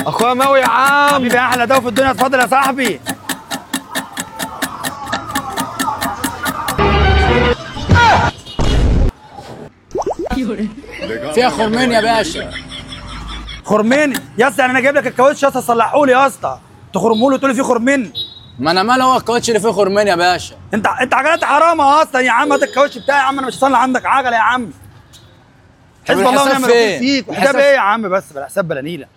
اخويا ماوي يا عم حبيبي احلى دواء في الدنيا اتفضل يا صاحبي فيها خرمين يا باشا خرمين يا اسطى انا جايب لك الكاوتش يا اسطى صلحه لي يا اسطى تخرمه له تقول لي فيه خرمين ما انا مال هو الكاوتش اللي فيه خرمين يا باشا انت انت عجلات حرام اصلا يا عم هات الكاوتش بتاعي يا عم انا مش هصلح عندك عجله يا عم حسب الله الحساب ونعم فين؟ الوكيل فيك الحساب- حساب ايه يا عم بس بلا حساب بلا نيله